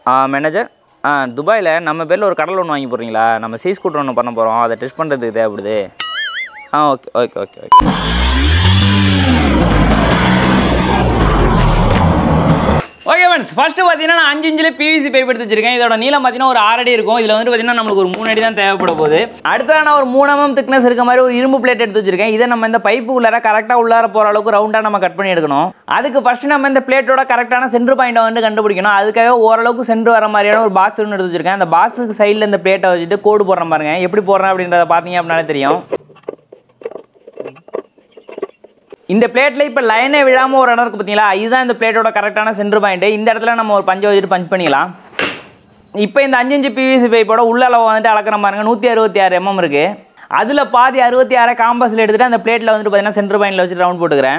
ஆ manager ஆ துபாயில் நம்ம பேரில் ஒரு கடல் ஒன்று வாங்கி போடுறீங்களா நம்ம சீ ஸ்கூட்டர் ஒன்று பண்ண போகிறோம் அதை டெஸ்ட் பண்ணுறதுக்கு தேவைப்படுது ஆ okay okay okay okay okay friends first பார்த்தீங்கன்னா நான் அஞ்சு இன்ச்சில் பிவிசி பைப் எடுத்து வச்சிருக்கேன் இதோட நீளம் பார்த்தீங்கன்னா ஒரு ஆறு அடி இருக்கும் இதில் வந்து பார்த்தீங்கன்னா நம்மளுக்கு ஒரு மூணு அடி தான் தேவைப்பட போகுது அடுத்ததாக நான் ஒரு மூணு mm திக்னஸ் இருக்க மாதிரி ஒரு இரும்பு பிளேட் எடுத்து வச்சிருக்கேன் இதை நம்ம இந்த பைப்பு உள்ளார கரெக்டாக உள்ளார போகிற அளவுக்கு ரவுண்டாக நம்ம கட் பண்ணி எடுக்கணும் அதுக்கு ஃபஸ்ட்டு நம்ம இந்த பிளேட்டோட கரெக்டான சென்டர் பாயிண்ட்டை வந்து கண்டுபிடிக்கணும் அதுக்காக ஓரளவுக்கு சென்டர் வர மாதிரியான ஒரு பாக்ஸ் ஒன்று எடுத்து வச்சிருக்கேன் அந்த பாக்ஸுக்கு சைடில் இந்த பிளேட்டை வச்சுட்டு கோடு போடுறேன் பாருங்க எப்படி போடுறேன் அப்படின்றத பார்த்தீங்க அப்படின்னாலே தெரியும் இந்த பிளேட்டில் இப்போ லைனே விழாமல் ஒரு இடம் இருக்குது பார்த்தீங்களா இதுதான் இந்த பிளேட்டோட கரெக்டான சென்டர் பாயிண்ட் இந்த இடத்துல நம்ம ஒரு பஞ்சை வச்சுட்டு பஞ்ச் பண்ணிக்கலாம் இப்போ இந்த அஞ்சு இன்ச்சு பிவிசி பைப்போட உள்ள அளவு வந்துட்டு அளக்கிற பாருங்க நூற்றி அறுபத்தி ஆறு எம்எம் இருக்குது அதில் பாதி அறுபத்தி ஆறு காம்பஸில் எடுத்துகிட்டு அந்த பிளேட்டில் வந்துட்டு பார்த்தீங்கன்னா சென்டர் பாயிண்டில் வச்சுட்டு ரவுண்ட் போட்டுக்கிறேன்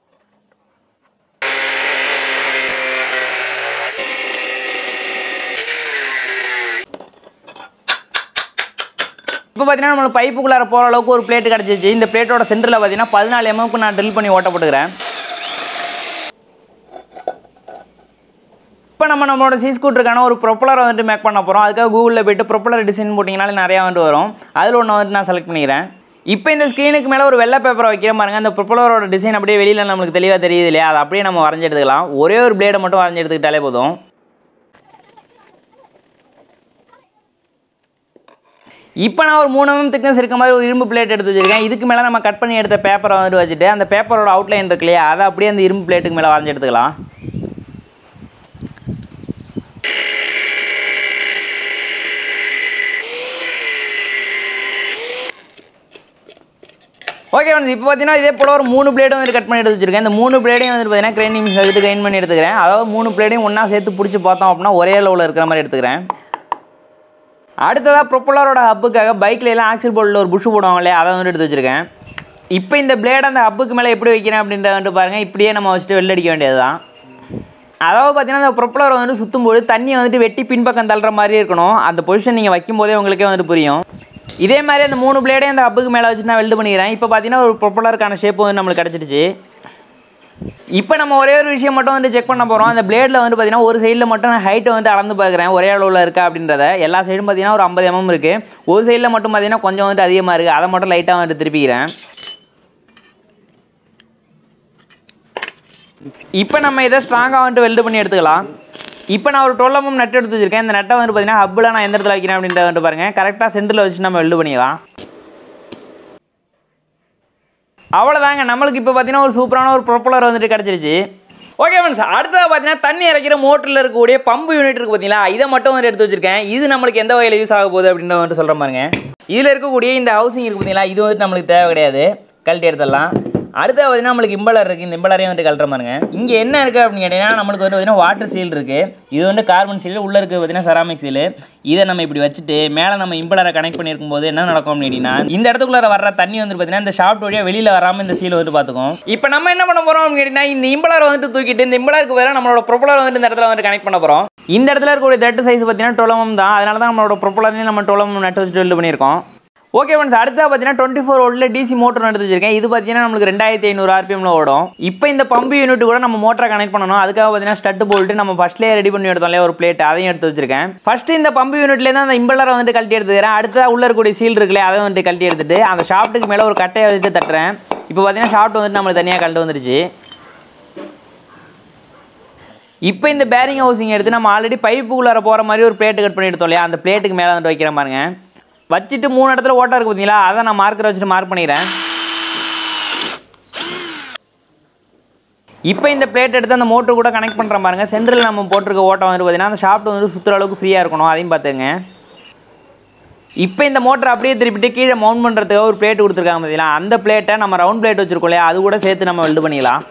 இப்போ பார்த்தீங்கன்னா நம்ம பைப்புக்குள்ளார போகிற அளவுக்கு ஒரு பிளேட் கிடச்சிச்சு இந்த பிளேட்டோட சென்டரில் பார்த்தீங்கன்னா பதினாலு எம்எம்க்கு நான் ட்ரில் பண்ணி ஓட்ட போட்டுக்கிறேன் இப்போ நம்ம நம்மளோட சீ ஸ்கூட்டருக்கான ஒரு ப்ரொப்பலர் வந்துட்டு மேக் பண்ண போகிறோம் அதுக்காக கூகுளில் போயிட்டு ப்ரொப்பலர் டிசைன் போட்டிங்கனாலே நிறையா வந்துட்டு வரும் அதில் ஒன்று வந்துட்டு நான் செலக்ட் பண்ணிக்கிறேன் இப்போ இந்த ஸ்க்ரீனுக்கு மேலே ஒரு வெள்ளை பேப்பரை வைக்கிற பாருங்க அந்த ப்ரொப்பலரோட டிசைன் அப்படியே வெளியில் நம்மளுக்கு தெளிவாக தெரியுது இல்லையா அதை அப்படியே நம்ம வரைஞ்சி எடுத்துக்கலாம் ஒரே ஒரு பிளேடை மட்டும் வரைஞ்சி எடுத்துக்கிட்டாலே போதும் இப்போ நான் ஒரு மூணு mm திக்னஸ் இருக்க மாதிரி ஒரு இரும்பு பிளேட் எடுத்து வச்சிருக்கேன் இதுக்கு மேலே நம்ம கட் பண்ணி எடுத்த பேப்பரை வந்துட்டு வச்சுட்டு அந்த பேப்பரோட அவுட்லைன் இருக்கு இல்லையா அதை அப்படியே அந்த இரும்பு பிளேட்டுக்கு மேலே வரைஞ்சி எடுத்துக்கலாம் ஓகே வந்து இப்போ பார்த்தீங்கன்னா இதே போல் ஒரு மூணு பிளேடும் வந்து கட் பண்ணி எடுத்து வச்சிருக்கேன் இந்த மூணு பிளேடையும் வந்து பார்த்தீங்கன்னா கிரைண்டிங் மிஷின் எடுத்து கிரைண்ட் பண்ணி எடுத்துக்கிறேன் அதாவது மூணு பிளேடையும் ஒன்றா சேர்த்து பிடிச்சி பார்த்தோம் அப்படின்னா ஒரே லெவலில் இருக்கிற மாதிரி எடுத்துக்கிறேன் அடுத்ததாக ப்ரொப்பலரோட ஹப்புக்காக பைக்கில் எல்லாம் ஆக்சில் போர்டில் ஒரு புஷ் போடுவாங்க இல்லையா அதை வந்து எடுத்து வச்சிருக்கேன் இப்போ இந்த பிளேட் அந்த ஹப்புக்கு மேலே எப்படி வைக்கிறேன் அப்படின்றத வந்துட்டு பாருங்கள் இப்படியே நம்ம வச்சுட்டு வெளில அடிக்க வேண்டியது தான் அதாவது பார்த்தீங்கன்னா அந்த ப்ரொப்பலர் வந்துட்டு சுற்றும்போது தண்ணியை வந்துட்டு வெட்டி பின்பக்கம் தள்ளுற மாதிரி இருக்கணும் அந்த பொசிஷன் நீங்கள் வைக்கும்போதே உங்களுக்கே வந்துட்டு புரியும் இதே மாதிரி அந்த மூணு பிளேடையும் அந்த ஹப்புக்கு மேலே வச்சு நான் வெல்டு பண்ணிக்கிறேன் இப்போ பார்த்தீங்கன்னா ஒரு ப்ரொப்பலருக்கான ஷேப் வந்து நம்மளுக்கு கிடச்சிடுச்சு இப்போ நம்ம ஒரே ஒரு விஷயம் மட்டும் வந்து செக் பண்ண போகிறோம் அந்த பிளேடில் வந்து பார்த்தீங்கன்னா ஒரு சைடில் மட்டும் நான் ஹைட்டை வந்து அளந்து பார்க்குறேன் ஒரே அளவில் இருக்கா அப்படின்றத எல்லா சைடும் பார்த்தீங்கன்னா ஒரு ஐம்பது எம்எம் இருக்குது ஒரு சைடில் மட்டும் பார்த்தீங்கன்னா கொஞ்சம் வந்துட்டு அதிகமாக இருக்குது அதை மட்டும் லைட்டாக வந்துட்டு திருப்பிக்கிறேன் இப்போ நம்ம இதை ஸ்ட்ராங்காக வந்துட்டு வெல்டு பண்ணி எடுத்துக்கலாம் இப்போ நான் ஒரு டுவெல் எம்எம் நட்டு எடுத்து வச்சிருக்கேன் இந்த நட்டை வந்து பார்த்தீங்கன்னா ஹப்பில் நான் எந்த இடத்துல வைக்கிறேன் அப்படின்றத வந்துட்டு பாருங்கள் கரெக்டாக சென்டரில் வச்சு நம்ம வெல்டு பண்ணிக்கலாம் அவ்வளோதாங்க நம்மளுக்கு இப்போ பார்த்தீங்கன்னா ஒரு சூப்பரான ஒரு ப்ரொப்பலர் வந்துட்டு கிடச்சிருச்சு ஓகே ஃப்ரெண்ட்ஸ் அடுத்ததாக பார்த்தீங்கன்னா தண்ணி இறக்கிற மோட்டரில் இருக்கக்கூடிய பம்பு யூனிட் இருக்குது பார்த்தீங்களா இதை மட்டும் வந்து எடுத்து வச்சிருக்கேன் இது நம்மளுக்கு எந்த வகையில் யூஸ் ஆக போகுது அப்படின்றத வந்துட்டு சொல்கிற பாருங்க இதில் இருக்கக்கூடிய இந்த ஹவுசிங் இருக்குது பார்த்தீங்களா இது வந்துட்டு நம்மளுக்கு தேவை கிடையாது கழட்டி எடுத்துடலாம் அடுத்து பார்த்தீங்கன்னா நம்மளுக்கு இம்பலர் இருக்குது இந்த இம்பலரையும் வந்து கழட்டுற பாருங்க இங்கே என்ன இருக்குது அப்படின்னு கேட்டிங்கன்னா நம்மளுக்கு வந்து பார்த்தீங்கன்னா வாட்டர் சீல் இருக்குது இது வந்து கார்பன் சீல் உள்ளே இருக்குது பார்த்தீங்கன்னா செராமிக் சீல் இதை நம்ம இப்படி வச்சுட்டு மேலே நம்ம இம்பலரை கனெக்ட் பண்ணியிருக்கும் போது என்ன நடக்கும் அப்படின்னு கேட்டிங்கன்னா இந்த இடத்துக்குள்ள வர்ற தண்ணி வந்து பார்த்தீங்கன்னா இந்த ஷாப்ட் வழியாக வெளியில் வராமல் இந்த சீல் வந்து பார்த்துக்கும் இப்போ நம்ம என்ன பண்ண போகிறோம் அப்படின்னு கேட்டிங்கன்னா இந்த இம்பலரை வந்துட்டு தூக்கிட்டு இந்த இம்பலருக்கு பதிலாக நம்மளோட ப்ரொப்பலர் வந்துட்டு இந்த இடத்துல வந்து கனெக்ட் பண்ண போகிறோம் இந்த இடத்துல இருக்கக்கூடிய த்ரெட் சைஸ் பார்த்தீங்கன்னா டுவெல் தான் அதனால தான் நம்மளோட ப்ரொப்பலர்லையும் நம்ம டுவெல் நட்டு வச்சுட்டு வெல்டு பண்ணியிருக்கோம் ஓகே ஃப்ரெண்ட்ஸ் அடுத்தா பார்த்தீங்கன்னா டுவெண்ட்டி ஃபோர் வோல்ட்டில் டிசி மோட்டர் எடுத்து வச்சிருக்கேன் இது பார்த்தீங்கன்னா நம்மளுக்கு ரெண்டாயிரத்தி ஐநூறு ஆர்பிஎம்ல ஓடும் இப்போ இந்த பம்பு யூனிட் கூட நம்ம மோட்டரை கனெக்ட் பண்ணணும் அதுக்காக பார்த்தீங்கன்னா ஸ்டட் போல்ட்டு நம்ம ஃபஸ்ட்லேயே ரெடி பண்ணி எடுத்தோம் இல்லையா ஒரு பிளேட் அதையும் எடுத்து வச்சிருக்கேன் ஃபர்ஸ்ட் இந்த பம்பு யூனிட்லேருந்து அந்த இம்பலரை வந்துட்டு கழட்டி எடுத்துக்கிறேன் அடுத்ததாக உள்ள இருக்கக்கூடிய சீல் இருக்குல்லையே அதை வந்துட்டு கழட்டி எடுத்துட்டு அந்த ஷாப்ட்டுக்கு மேலே ஒரு கட்டையை வச்சுட்டு தட்டுறேன் இப்போ பார்த்தீங்கன்னா ஷாப்ட் வந்துட்டு நம்மளுக்கு தனியாக கழட்டு வந்துருச்சு இப்போ இந்த பேரிங் ஹவுசிங் எடுத்து நம்ம ஆல்ரெடி பைப்புக்குள்ளார போகிற மாதிரி ஒரு பிளேட் கட் பண்ணி எடுத்தோம் இல்லையா அந்த பிளேட்டுக்கு மேலே வந்துட்டு வைக்கிற பாருங்க வச்சுட்டு மூணு இடத்துல ஓட்டா இருக்கு பார்த்தீங்களா அதை நான் மார்க்கரை வச்சுட்டு மார்க் பண்ணிக்கிறேன் இப்போ இந்த பிளேட் எடுத்து அந்த மோட்டர் கூட கனெக்ட் பண்ணுற பாருங்க சென்டரில் நம்ம போட்டிருக்க ஓட்டம் வந்து பார்த்தீங்கன்னா அந்த ஷாப்ட் வந்து சுற்றுற அளவுக்கு ஃப்ரீயாக இருக்கணும் அதையும் பார்த்துங்க இப்போ இந்த மோட்டர் அப்படியே திருப்பிட்டு கீழே மவுண்ட் பண்ணுறதுக்காக ஒரு பிளேட் கொடுத்துருக்காங்க பார்த்தீங்களா அந்த பிளேட்டை நம்ம ரவுண்ட் பிளேட் வச்சிருக்கோம் இல்லையா அது கூட சேர்த்து நம்ம வெல்டு பண்ணிக்கலாம்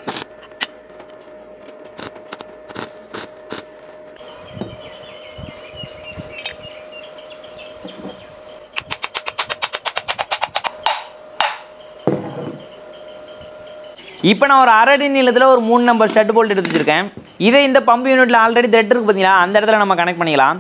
இப்போ நான் ஒரு அரடி நீளத்தில் ஒரு மூணு நம்பர் ஸ்டட் போல்ட் எடுத்து வச்சிருக்கேன் இதை இந்த பம்பு யூனிட்டில் ஆல்ரெடி த்ரெட் இருக்கு பார்த்தீங்களா அந்த இடத்துல நம்ம கனெக்ட் பண்ணிக்கலாம்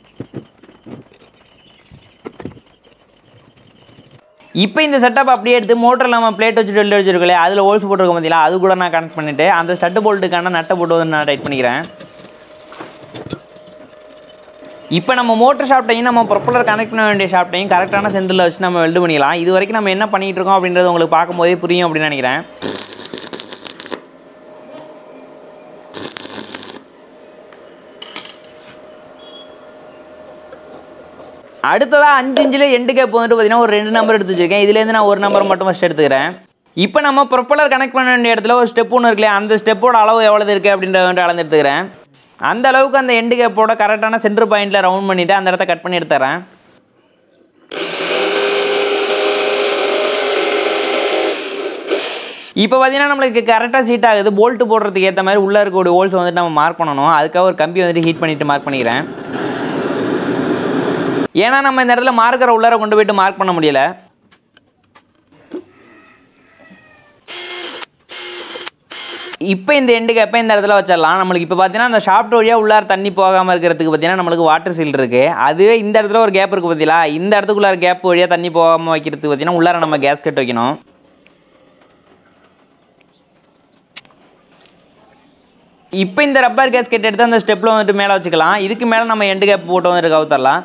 இப்போ இந்த செட்டப் அப்படியே எடுத்து மோட்டரில் நம்ம பிளேட் வச்சுட்டு வெளில வச்சிருக்கோம் அதில் ஹோல்ஸ் போட்டிருக்கோம் பார்த்தீங்களா அது கூட நான் கனெக்ட் பண்ணிவிட்டு அந்த ஸ்டட் போல்ட்டுக்கான நட்டை போட்டு வந்து நான் டைட் பண்ணிக்கிறேன் இப்போ நம்ம மோட்டர் ஷாப்ட்டையும் நம்ம ப்ரொப்பலர் கனெக்ட் பண்ண வேண்டிய ஷாப்ட்டையும் கரெக்டான சென்டரில் வச்சு நம்ம வெல்டு பண்ணிக்கலாம் இது வரைக்கும் நம்ம என்ன பண்ணிட்டு இருக்கோம் அப்படின்றது உங்களுக்கு பார்க்கும்போதே புரியும் அப்படின்னு நினைக்கிறேன் அடுத்ததாக அஞ்சு இன்ச்சில் எண்டு கேப் வந்துட்டு பார்த்தீங்கன்னா ஒரு ரெண்டு நம்பர் எடுத்து வச்சிருக்கேன் இதுலேருந்து நான் ஒரு நம்பர் மட்டும் ஃபஸ்ட் எடுத்துக்கிறேன் இப்போ நம்ம ப்ரொப்பலர் கனெக்ட் பண்ண வேண்டிய இடத்துல ஒரு ஸ்டெப் ஒன்று இருக்கு அந்த ஸ்டெப்போட அளவு எவ்வளவு இருக்குது அப்படின்றத வந்து அளந்து எடுத்துக்கிறேன் அந்த அளவுக்கு அந்த எண்டு கேப்போட கரெக்டான சென்டர் பாயிண்ட்டில் ரவுண்ட் பண்ணிவிட்டு அந்த இடத்த கட் பண்ணி எடுத்துறேன் இப்போ பார்த்தீங்கன்னா நம்மளுக்கு கரெக்டாக சீட் ஆகுது போல்ட் போடுறதுக்கு ஏற்ற மாதிரி உள்ளே இருக்கக்கூடிய ஹோல்ஸ் வந்துட்டு நம்ம மார்க் பண்ணணும் அதுக்காக ஒரு கம்பி வந்துட்டு ஹீட் பண்ணிட்டு மார்க் பண்ணிக்கிறேன் ஏன்னா நம்ம இந்த இடத்துல மார்க்கரை உள்ளார கொண்டு போயிட்டு மார்க் பண்ண முடியல இப்போ இந்த எண்டு கேப்பை இந்த இடத்துல வச்சிடலாம் நம்மளுக்கு இப்போ பார்த்தீங்கன்னா அந்த ஷாப்ட் வழியாக உள்ளார தண்ணி போகாமல் இருக்கிறதுக்கு பார்த்தீங்கன்னா நம்மளுக்கு வாட்டர் சீல் இருக்குது அதுவே இந்த இடத்துல ஒரு கேப் இருக்குது பார்த்தீங்களா இந்த இடத்துக்குள்ளார கேப் வழியாக தண்ணி போகாமல் வைக்கிறதுக்கு பார்த்தீங்கன்னா உள்ளார நம்ம கேஸ் கட் வைக்கணும் இப்போ இந்த ரப்பர் கேஸ்கெட் எடுத்து அந்த ஸ்டெப்பில் வந்துட்டு மேலே வச்சுக்கலாம் இதுக்கு மேலே நம்ம எண்டு கேப் போட்டு வந்துட்டு கவுத்தரலாம்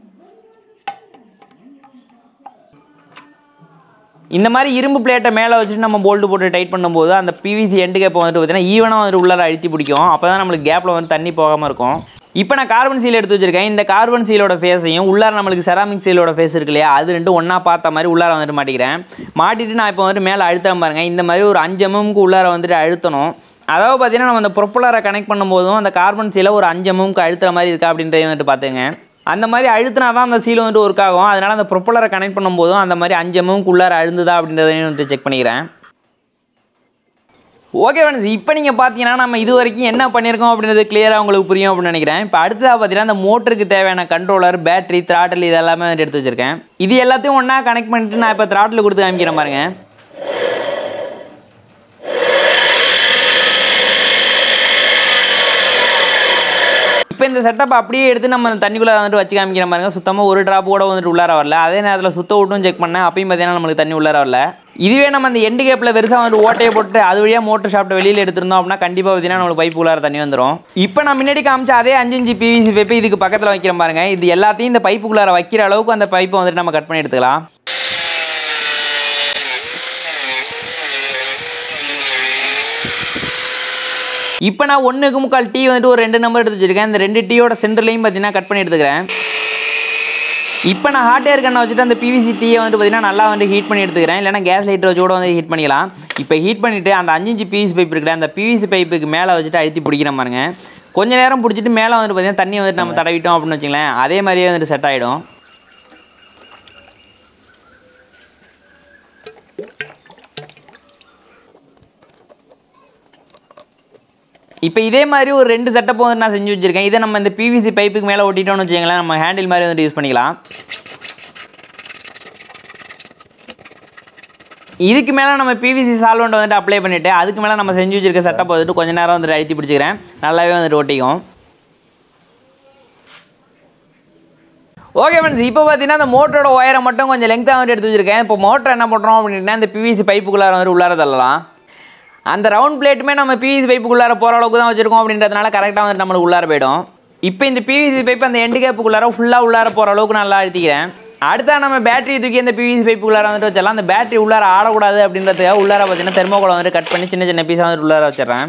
இந்த மாதிரி இரும்பு பிளேட்டை மேலே வச்சுட்டு நம்ம போல்ட்டு போட்டு டைட் பண்ணும்போது அந்த பிவிசி எண்டு கேப் வந்துட்டு பார்த்தீங்கன்னா ஈவனாக வந்துட்டு உள்ளார அழுத்தி பிடிக்கும் அப்போ தான் நம்மளுக்கு கேப்பில் வந்து தண்ணி போகாமல் இருக்கும் இப்போ நான் கார்பன் சீல் எடுத்து வச்சிருக்கேன் இந்த கார்பன் சீலோட ஃபேஸையும் உள்ளார நம்மளுக்கு செராமிக் சீலோட ஃபேஸ் இருக்கு இல்லையா அது ரெண்டும் ஒன்றா பார்த்த மாதிரி உள்ளார வந்துட்டு மாட்டிக்கிறேன் மாட்டிட்டு நான் இப்போ வந்துட்டு மேலே அழுத்தம் பாருங்க இந்த மாதிரி ஒரு அஞ்சு எம்எம்க்கு உள்ளார வந்துட்டு அழுத்தணும் அதாவது பார்த்தீங்கன்னா நம்ம அந்த ப்ரொப்பலரை கனெக்ட் பண்ணும்போதும் அந்த கார்பன் சீலை ஒரு அஞ்சு எம்எம்க்கு அழுத்துற மாதிரி இருக்கா அப்படின்றத வந்துட்டு பார்த்துங்க அந்த மாதிரி அழுத்தினா தான் அந்த சீல் வந்துட்டு ஒர்க் ஆகும் அதனால் அந்த ப்ரொப்பலரை கனெக்ட் பண்ணும்போதும் அந்த மாதிரி அஞ்சு எம்எம்க்கு உள்ளார அழுந்துதா அப்படின்றதையும் வந்துட்டு செக் பண்ணிக்கிறேன் ஓகே ஃப்ரெண்ட்ஸ் இப்போ நீங்கள் பார்த்தீங்கன்னா நம்ம இது வரைக்கும் என்ன பண்ணியிருக்கோம் அப்படின்றது கிளியராக உங்களுக்கு புரியும் அப்படின்னு நினைக்கிறேன் இப்போ அடுத்ததாக பார்த்தீங்கன்னா அந்த மோட்டருக்கு தேவையான கண்ட்ரோலர் பேட்டரி த்ராட்டில் இது எல்லாமே வந்துட்டு எடுத்து வச்சிருக்கேன் இது எல்லாத்தையும் ஒன்றா கனெக்ட் பண்ணிட்டு நான் இப்போ த்ராட்டில் கொடுத்து காமிக்கிறேன் பாருங்க இப்போ இந்த செட்டப் அப்படியே எடுத்து நம்ம அந்த தண்ணிக்குள்ளே வந்துட்டு வச்சு காமிக்கிற பாருங்க சுத்தமாக ஒரு ட்ராப் கூட வந்துட்டு உள்ளார வரல அதே நேரத்தில் சுத்த விட்டும் செக் பண்ணேன் அப்பயும் பார்த்தீங்கன்னா நம்மளுக்கு தண்ணி உள்ளார வரல இதுவே நம்ம அந்த எண்டு கேப்பில் பெருசாக வந்துட்டு ஓட்டையை போட்டு அது வழியாக மோட்டர் ஷாப்ட்டை வெளியில் எடுத்திருந்தோம் அப்படின்னா கண்டிப்பாக பார்த்தீங்கன்னா நம்மளுக்கு பைப் உள்ளார தண்ணி வந்துடும் இப்போ நான் முன்னாடி காமிச்ச அதே அஞ்சு இன்ச்சு பிவிசி பைப்பு இதுக்கு பக்கத்தில் வைக்கிறேன் பாருங்க இது எல்லாத்தையும் இந்த பைப்புக்குள்ளார வைக்கிற அளவுக்கு அந்த பைப்பை வந்துட்டு நம்ம கட் பண்ணி எடுத்துக்கலாம் இப்போ நான் ஒன்றுக்கு முக்கால் டீ வந்துட்டு ஒரு ரெண்டு நம்பர் எடுத்து வச்சிருக்கேன் இந்த ரெண்டு டீயோட சென்டர்லையும் பார்த்தீங்கன்னா கட் பண்ணி எடுத்துக்கிறேன் இப்போ நான் ஹாட் ஏர் கண்ணை வச்சுட்டு அந்த பிவிசி டீயை வந்து பார்த்தீங்கன்னா நல்லா வந்து ஹீட் பண்ணி எடுத்துக்கிறேன் இல்லைனா கேஸ் லைட்டர் வச்சு கூட வந்து ஹீட் பண்ணிக்கலாம் இப்போ ஹீட் பண்ணிவிட்டு அந்த அஞ்சு இன்ச்சு பிவிசி பைப் இருக்குல்ல அந்த பிவிசி பைப்புக்கு மேலே வச்சுட்டு அழுத்தி பிடிக்கிற பாருங்க கொஞ்ச நேரம் பிடிச்சிட்டு மேலே வந்துட்டு பார்த்தீங்கன்னா தண்ணி வந்துட்டு நம்ம தடவிட்டோம் அப்படின்னு வச்சுங்களேன் அதே மாதிரியே வந்துட்டு செட் ஆகிடும் இப்போ இதே மாதிரி ஒரு ரெண்டு செட்டப் வந்து நான் செஞ்சு வச்சிருக்கேன் இதை நம்ம இந்த பிவிசி பைப்புக்கு மேலே ஒட்டிட்டோம்னு வச்சுக்கோங்களேன் நம்ம ஹேண்டில் மாதிரி வந்து யூஸ் பண்ணிக்கலாம் இதுக்கு மேலே நம்ம பிவிசி சால்வெண்ட் வந்துட்டு அப்ளை பண்ணிவிட்டு அதுக்கு மேலே நம்ம செஞ்சு வச்சிருக்க செட்டப் வந்துட்டு கொஞ்ச நேரம் வந்துட்டு அழுத்தி பிடிச்சிக்கிறேன் நல்லாவே வந்துட்டு ஒட்டிக்கும் ஓகே ஃப்ரெண்ட்ஸ் இப்போ பார்த்தீங்கன்னா அந்த மோட்டரோட ஒயரை மட்டும் கொஞ்சம் லெங்க்தாக வந்துட்டு எடுத்து வச்சிருக்கேன் இப்போ மோட்டர் என்ன பண்ணுறோம் அப்படின்னா இந்த பிவிசி பைப்புக்குள்ளார வந்துட்டு உள்ளார தள்ளலாம் அந்த ரவுண்ட் பிளேட்டுமே நம்ம பிவிசி பைப்புக்குள்ளார போகிற அளவுக்கு தான் வச்சிருக்கோம் அப்படின்றதுனால கரெக்டாக வந்துட்டு நம்மளுக்கு உள்ளார போயிடும் இப்போ இந்த பிவிசி பைப் அந்த எண்டு கேப்புக்குள்ளார ஃபுல்லாக உள்ளார போகிற அளவுக்கு நல்லா அழுத்திக்கிறேன் அடுத்தா நம்ம பேட்டரி தூக்கி இந்த பிவிசி பைப்புக்குள்ளார வந்துட்டு வச்சிடலாம் அந்த பேட்டரி உள்ளார ஆடக்கூடாது அப்படின்றதுக்காக உள்ளார பார்த்தீங்கன்னா தெர்மோகோலை வந்துட்டு கட் பண்ணி சின்ன சின்ன பீஸாக வந்துட்டு உள்ளார வச்சிடுறேன்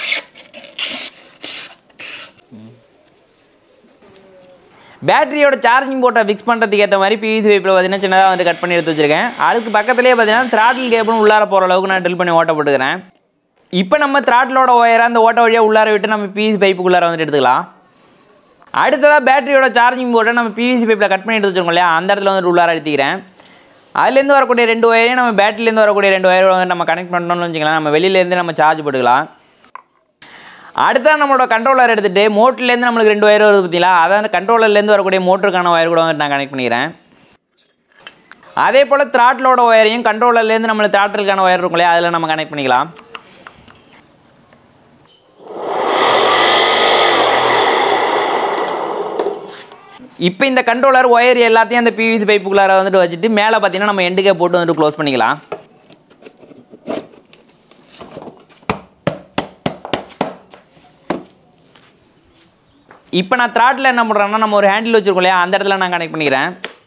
பேட்டரியோட சார்ஜிங் போட்டை ஃபிக்ஸ் பண்ணுறதுக்கு ஏற்ற மாதிரி பிவிசி பைப்பில் பார்த்தீங்கன்னா சின்னதாக வந்து கட் பண்ணி எடுத்து வச்சிருக்கேன் அதுக்கு பக்கத்துலேயே பார்த்தீங்கன்னா த்ராட்டில் கேபிளும் உள்ளார போகிற அளவுக்கு நான் ட்ரில் பண்ணி ஓட்ட போட்டுக்கிறேன் இப்போ நம்ம த்ராட்டிலோட ஒயரை அந்த ஓட்ட வழியாக உள்ளார விட்டு நம்ம பிவிசி பைப்புக்குள்ளார வந்துட்டு எடுத்துக்கலாம் அடுத்ததாக பேட்டரியோட சார்ஜிங் போர்ட்டை நம்ம பிவிசி பைப்பில் கட் பண்ணி எடுத்து வச்சிருக்கோம் இல்லையா அந்த இடத்துல வந்துட்டு உள்ளார எடுத்துக்கிறேன் அதுலேருந்து வரக்கூடிய ரெண்டு ஒயரையும் நம்ம பேட்டரிலேருந்து வரக்கூடிய ரெண்டு ஒயரை வந்து நம்ம கனெக்ட் பண்ணோம்னு வச்சுக்கலாம் நம்ம வெளியிலேருந்து நம்ம சார்ஜ் போட்டுக்கலாம் அடுத்தா நம்மளோட கண்ட்ரோலர் எடுத்துகிட்டு மோட்டர்லேருந்து நம்மளுக்கு ரெண்டு ஒயர் வருது பார்த்தீங்களா அதான் கண்ட்ரோலர்லேருந்து வரக்கூடிய மோட்டருக்கான ஒயர் கூட வந்துட்டு நான் கனெக்ட் பண்ணிக்கிறேன் அதே போல் த்ராட்டிலோட ஒயரையும் கண்ட்ரோலர்லேருந்து நம்மளுக்கு த்ராட்டிலுக்கான ஒயர் இருக்கும் இல்லையா அதில் நம்ம கனெக்ட் பண்ணிக்கலாம் இப்போ இந்த கண்ட்ரோலர் ஒயர் எல்லாத்தையும் அந்த பிவிசி பைப்புக்குள்ளார வந்துட்டு வச்சுட்டு மேலே பார்த்தீங்கன்னா நம்ம எண்டுக்கே போட்டு வந்துட்டு க்ளோஸ் பண்ணிக்கலாம் இப்போ நான் த்ராட்டில் என்ன பண்ணுறேன்னா நம்ம ஒரு ஹேண்டில் வச்சுருக்கோம் இல்லையா அந்த இடத்துல நான் கனெக்ட் பண்ணிக்கிறேன்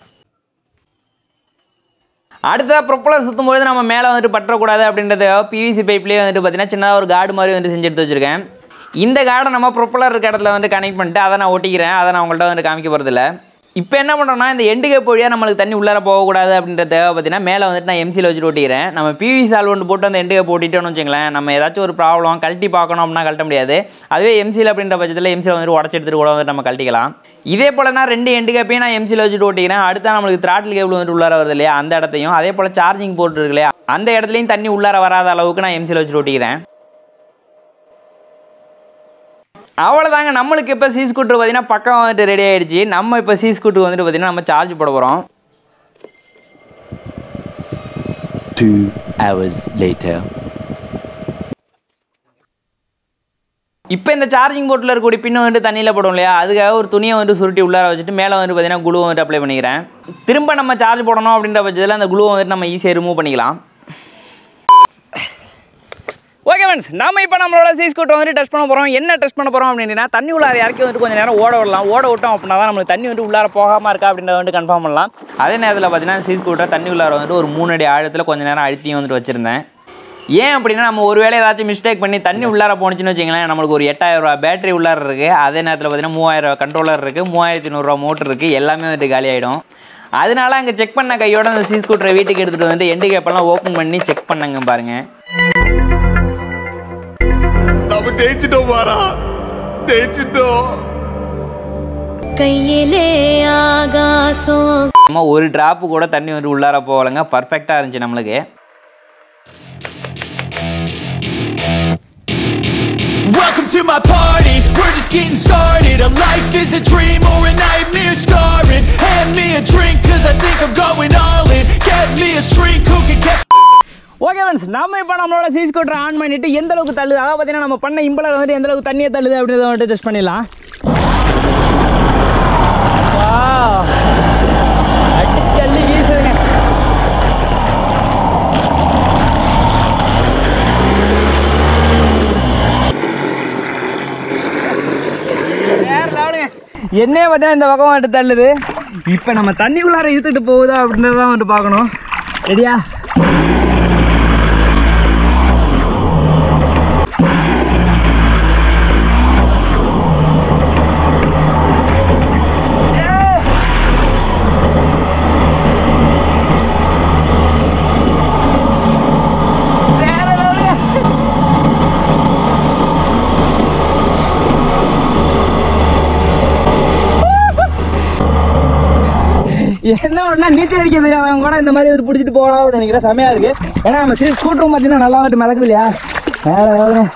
அடுத்த ப்ரொப்பலர் சுற்றும்போது நம்ம மேலே வந்துட்டு பற்றக்கூடாது அப்படின்றதுக்காக பிவிசி பைப்லேயே வந்துட்டு பார்த்தீங்கன்னா சின்னதாக ஒரு கார்டு மாதிரி வந்து செஞ்சு எடுத்து வச்சுருக்கேன் இந்த கார்டை நம்ம ப்ரொப்பலர் இருக்க இடத்துல வந்து கனெக்ட் பண்ணிட்டு அதை நான் ஒட்டிக்கிறேன் அதை நான் உங்கள்கிட்ட வந்து காமிக்க போகிறதில்ல இப்போ என்ன பண்ணுறோம்னா இந்த எண்டு கேப் வழியாக நம்மளுக்கு தண்ணி உள்ளார போகக்கூடாது அப்படின்றதுக்காக பார்த்தீங்கன்னா மேலே வந்துட்டு நான் எம்சியில் வச்சுட்டு ஒட்டிக்கிறேன் நம்ம பிவி சால் ஒன்று போட்டு அந்த எண்டு கேப் ஓட்டிட்டோம்னு வச்சுங்களேன் நம்ம ஏதாச்சும் ஒரு ப்ராப்ளம் கழட்டி பார்க்கணும் அப்படின்னா கழட்ட முடியாது அதுவே எம்சியில் அப்படின்ற பட்சத்தில் எம்சியில் வந்துட்டு உடச்சி எடுத்துட்டு கூட வந்துட்டு நம்ம கழட்டிக்கலாம் இதே போல் நான் ரெண்டு எண்டு கேப்பையும் நான் எம்சியில் வச்சுட்டு ஓட்டிக்கிறேன் அடுத்த நம்மளுக்கு த்ராட்டில் கேபிள் வந்துட்டு உள்ளார வருது இல்லையா அந்த இடத்தையும் அதே போல் சார்ஜிங் போர்ட் இருக்கு இல்லையா அந்த இடத்துலையும் தண்ணி உள்ளார வராத அளவுக்கு நான் எம்சியில் வச்சுட்டு ஓட்டிக்கிறேன் அவ்வளோதாங்க நம்மளுக்கு இப்போ சி ஸ்கூட்டர் பார்த்தீங்கன்னா பக்கம் வந்துட்டு ரெடி ஆயிடுச்சு நம்ம இப்போ சி ஸ்கூட்டர் வந்துட்டு பார்த்தீங்கன்னா நம்ம சார்ஜ் போட போகிறோம் Two hours later. இப்போ இந்த சார்ஜிங் போர்ட்டில் இருக்கக்கூடிய பின்னு வந்துட்டு தண்ணியில் போடும் இல்லையா அதுக்காக ஒரு துணியை வந்துட்டு சுருட்டி உள்ளார வச்சுட்டு மேலே வந்துட்டு பார்த்தீங்கன்னா குளூ வந்துட்டு அப்ளை பண்ணிக்கிறேன் திரும்ப நம்ம சார்ஜ் போடணும் அப்படின்ற பட்சத்தில் அந்த குளூவை வந்துட்டு நம்ம ஈஸியாக ரிமூவ் பண்ணிக்கலாம் ஓகே ஃப்ரெண்ட்ஸ் நாம இப்போ நம்மளோட சி ஸ்கூட்டர் வந்துட்டு டெஸ்ட் பண்ண போகிறோம் என்ன டெஸ்ட் பண்ண போகிறோம் அப்படின்னா தண்ணி உள்ளார இறக்கி வந்துட்டு கொஞ்சம் நேரம் ஓட விடலாம் ஓட விட்டோம் அப்படின்னா தான் நம்மளுக்கு தண்ணி வந்துட்டு உள்ளார போகாமல் இருக்கா அப்படின்றத வந்துட்டு கன்ஃபார்ம் பண்ணலாம் அதே நேரத்தில் பார்த்தீங்கன்னா சி ஸ்கூட்டர் தண்ணி உள்ளார வந்துட்டு ஒரு மூணு அடி ஆழத்தில் கொஞ்சம் நேரம் அழுத்தியும் வந்துட்டு வச்சுருந்தேன் ஏன் அப்படின்னா நம்ம ஒரு வேளை ஏதாச்சும் மிஸ்டேக் பண்ணி தண்ணி உள்ளார போணுச்சுன்னு வச்சுங்களேன் நம்மளுக்கு ஒரு எட்டாயிரம் ரூபா பேட்டரி உள்ளார இருக்குது அதே நேரத்தில் பார்த்தீங்கன்னா மூவாயிரம் ரூபா கண்ட்ரோலர் இருக்குது மூவாயிரத்தி நூறுரூவா மோட்டர் இருக்குது எல்லாமே வந்துட்டு காலி ஆகிடும் அதனால அங்கே செக் பண்ண கையோட அந்த சி ஸ்கூட்டரை வீட்டுக்கு எடுத்துகிட்டு வந்துட்டு எண்டு கேப்பெல்லாம் ஓப்பன் பண்ணி செக் பண்ணங்க பாருங்கள் நம்ம ஜெயிச்சிட்டோம் பாரா ஜெயிச்சிட்டோம் கையிலே ஆகாசம் நம்ம ஒரு டிராப்பு கூட தண்ணி வந்து உள்ளார போகலைங்க பர்ஃபெக்டாக இருந்துச்சு நம்மளுக்கு Welcome to my party, we're just getting started A life is a dream or a nightmare scarring Hand me a drink cause I think I'm going all in Get me a shrink who can catch okay friends நம்ம இப்போ நம்மளோட cheese scooter on பண்ணிட்டு எந்த அளவுக்கு தள்ளுது அதாவது பார்த்தீங்கன்னா நம்ம பண்ண இம்பலர் வந்துட்டு எந்த அளவுக்கு தண்ணியை தள்ளுது அப்படின்றத வந்துட்டு டெஸ்ட் பண்ணிடலாம் Wow. அடிச்சு அள்ளி வீசுதுங்க வேற லெவலுங்க என்னையே பார்த்தா இந்த பக்கம் வந்துட்டு தள்ளுது இப்போ நம்ம தண்ணி உள்ளார இழுத்துட்டு போகுதா அப்படின்றத தான் வந்துட்டு பார்க்கணும் ரெடியா வேற லெவலுங்க என்ன ஒண்ணா நீச்சல் அடிக்க தெரியாதவங்க கூட இந்த மாதிரி வந்து பிடிச்சிட்டு போகலாம் அப்படின்னு நினைக்கிறேன் செமையா இருக்கு ஏன்னா நம்ம சீட் ஸ்கூட்டரும் பார்த்தீங்கன்னா நல்லா வந்துட்டு மிளக்குது இல்லையா வேற வேற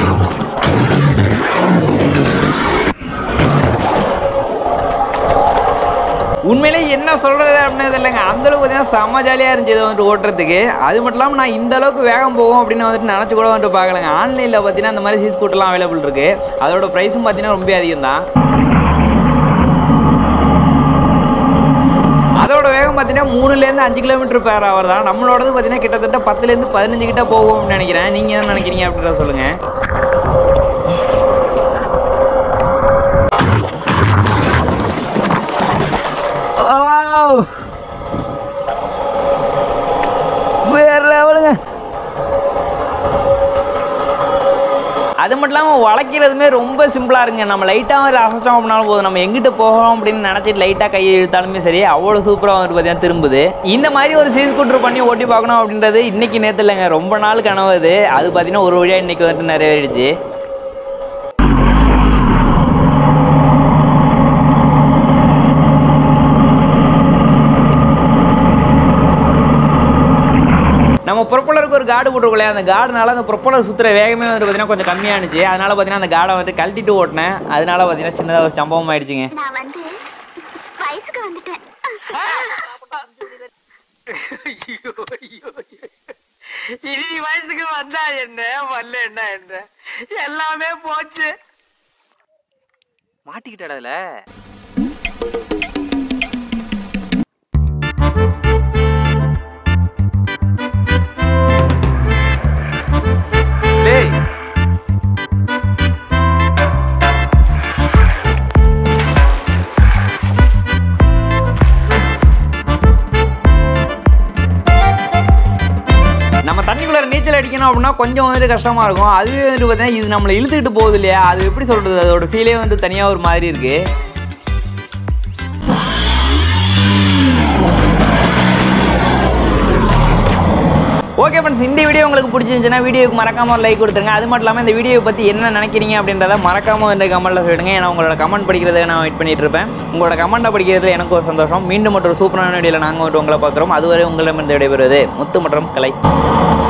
உண்மையிலே என்ன சொல்கிறது அப்படின்னு இல்லைங்க அந்தளவுக்கு பார்த்தீங்கன்னா செம்ம ஜாலியாக இருந்துச்சு இதை வந்துட்டு ஓட்டுறதுக்கு அது மட்டும் இல்லாமல் நான் இந்த அளவுக்கு வேகம் போகும் அப்படின்னு வந்துட்டு நினச்சி கூட வந்துட்டு பார்க்கலங்க ஆன்லைனில் பார்த்தீங்கன்னா இந்த மாதிரி சி ஸ்கூட்டர்லாம் அவைலபிள் இருக்குது அதோட ப்ரைஸும் பார்த்தீங்கன்னா ரொம்ப அதிகம் தான் அதோட வேகம் பார்த்தீங்கன்னா மூணுலேருந்து அஞ்சு கிலோமீட்டர் பேர் ஹவர் தான் நம்மளோடது பார்த்தீங்கன்னா கிட்டத்தட்ட பத்துலேருந்து பதினஞ்சு கிட்ட போகும் அப்படின்னு நினைக்கிறேன் நீங்கள் என்ன நினைக்கிறீங்க அப்படின்றத சொல்லுங்கள் வேற லெவலுங்க அது மட்டும் இல்லாமல் வளைக்கிறதுமே ரொம்ப சிம்பிளாக இருங்க நம்ம லைட்டாக ஒரு அசஸ்டாக பண்ணாலும் போதும் நம்ம எங்கிட்ட போகிறோம் அப்படின்னு நினச்சிட்டு லைட்டாக கையை இழுத்தாலுமே சரி அவ்வளோ சூப்பராக வந்துட்டு பார்த்தீங்கன்னா திரும்புது இந்த மாதிரி ஒரு சீ ஸ்கூட்டர் பண்ணி ஓட்டி பார்க்கணும் அப்படின்றது இன்னைக்கு நேற்று இல்லைங்க ரொம்ப நாள் கனவு அது அது பார்த்தீங்கன்னா ஒரு வழியாக இன்னைக்கு வந்துட்டு நிறைவேறிடுச்சு நம்ம ப்ரொப்பலருக்கு ஒரு கார்டு போட்டுருக்கோம் அந்த கார்டுனால அந்த ப்ரொப்பலர் சுற்றுற வேகமே வந்து பார்த்தீங்கன்னா கொஞ்சம் கம்மியானுச்சு அதனால பார்த்தீங்கன்னா அந்த கார்டை வந்து கழட்டிட்டு ஓட்டினேன் அதனால பார்த்தீங்கன்னா சின்னதாக ஒரு சம்பவம் ஆயிடுச்சுங்க நான் வந்து வயசுக்கு வந்துட்டேன் இனி வயசுக்கு வந்தா என்ன வரல என்ன என்ன எல்லாமே போச்சு மாட்டிக்கிட்டடல அடிக்கணும் அப்படின்னா கொஞ்சம் வந்துட்டு கஷ்டமாக இருக்கும் அதுவே வந்துட்டு பார்த்தீங்கன்னா இது நம்மளை இழுத்துக்கிட்டு போகுது இல்லையா அது எப்படி சொல்கிறது அதோட ஃபீலே வந்து தனியாக ஒரு மாதிரி இருக்குது ஓகே ஃப்ரெண்ட்ஸ் இந்த வீடியோ உங்களுக்கு பிடிச்சிருந்துச்சுன்னா வீடியோக்கு மறக்காம லைக் கொடுத்துருங்க அது மட்டும் இல்லாமல் இந்த வீடியோ பற்றி என்ன நினைக்கிறீங்க அப்படின்றத மறக்காம இந்த கமெண்ட்டில் சொல்லிடுங்க ஏன்னா உங்களோட கமெண்ட் படிக்கிறதுக்கு நான் வெயிட் பண்ணிட்டு இருப்பேன் உங்களோட கமெண்ட்டை படிக்கிறதுல எனக்கு ஒரு சந்தோஷம் மீண்டும் மற்றும் சூப்பரான வீடியோவில் நாங்கள் வந்துட்டு உங்களை பார்க்குறோம் அதுவரை உங்களிடம் இருந்து விடைபெறுவது முத்து மற்றும் கலை